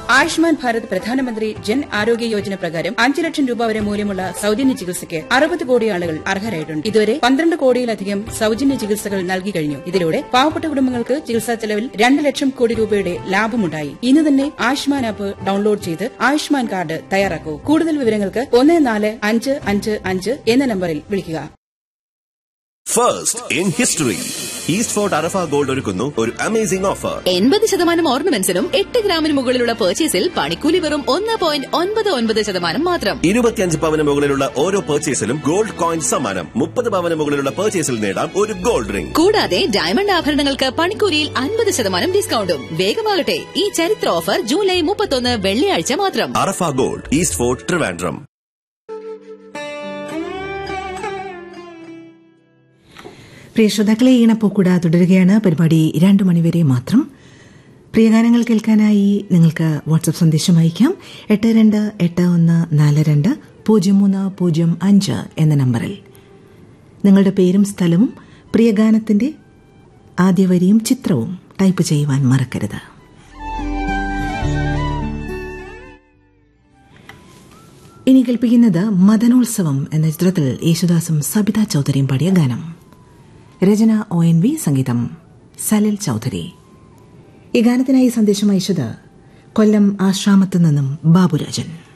ആയുഷ്മാൻ ഭാരത് പ്രധാനമന്ത്രി ജൻ ആരോഗ്യ യോജന പ്രകാരം അഞ്ച് ലക്ഷം രൂപ വരെ മൂല്യമുള്ള സൌജന്യ ചികിത്സയ്ക്ക് അറുപത് കോടി ആളുകൾ അർഹരായിട്ടുണ്ട് ഇതുവരെ പന്ത്രണ്ട് കോടിയിലധികം സൌജന്യ ചികിത്സകൾ നൽകി കഴിഞ്ഞു ഇതിലൂടെ പാവപ്പെട്ട കുടുംബങ്ങൾക്ക് ചികിത്സാ ചെലവിൽ രണ്ട് ലക്ഷം കോടി രൂപയുടെ ലാഭമുണ്ടായി ഇന്ന് തന്നെ ആയുഷ്മാൻ ആപ്പ് ഡൌൺലോഡ് ചെയ്ത് ആയുഷ്മാൻ കാർഡ് തയ്യാറാക്കൂ കൂടുതൽ വിവരങ്ങൾക്ക് ഒന്ന് നാല് അഞ്ച് അഞ്ച് അഞ്ച് എന്ന നമ്പറിൽ വിളിക്കുക first in history East Fort Arafa gold ഒരുക്കുന്നു ഒരു അമേസിംഗ് ഓഫർ എൺപത് ശതമാനം ഓർണമെന്റ്സിനും എട്ട് ഗ്രാമിന് മുകളിലുള്ള പർച്ചേസിൽ പണിക്കൂലി വെറും ഒന്ന് പോയിന്റ് ഒൻപത് ഒൻപത് ശതമാനം മാത്രം ഇരുപത്തിയഞ്ച് പവന് മുകളിലുള്ള ഓരോ പർച്ചേസിലും ഗോൾഡ് കോയിൻ സമ്മാനം മുപ്പത് പവന് മുകളിലുള്ള പർച്ചേസിൽ നേടാം ഒരു ഗോൾഡ് റിംഗ് കൂടാതെ ഡയമണ്ട് ആഭരണങ്ങൾക്ക് പണിക്കൂലിയിൽ അൻപത് ശതമാനം ഡിസ്കൗണ്ടും വേഗമാകട്ടെ ഈ ചരിത്ര ഓഫർ ജൂലൈ മുപ്പത്തൊന്ന് വെള്ളിയാഴ്ച മാത്രം Arafa gold East Fort Trivandrum പ്രിയ ശ്രോതാക്കളെ ഈണപ്പൂക്കുട തുടരുകയാണ് പരിപാടി രണ്ടു മണിവരെ മാത്രം പ്രിയഗാനങ്ങൾ കേൾക്കാനായി നിങ്ങൾക്ക് വാട്സപ്പ് സന്ദേശം അയക്കാം എട്ട് രണ്ട് എട്ട് ഒന്ന് നാല് രണ്ട് പൂജ്യം മൂന്ന് പൂജ്യം അഞ്ച് എന്ന നമ്പറിൽ നിങ്ങളുടെ പേരും സ്ഥലവും പ്രിയഗാനത്തിന്റെ ആദ്യ വരിയും ചിത്രവും ടൈപ്പ് ചെയ്യുവാൻ മറക്കരുത് ഇനി കേൾപ്പിക്കുന്നത് മദനോത്സവം എന്ന ചിത്രത്തിൽ യേശുദാസും സബിത ചൌധരിയും പാടിയ ഗാനം രചന ഒ എൻ വി സംഗീതം സലിൽ ചൌധരി ഈ ഗാനത്തിനായി സന്ദേശം അയച്ചത് കൊല്ലം ആശ്രാമത്തു നിന്നും ബാബുരാജൻ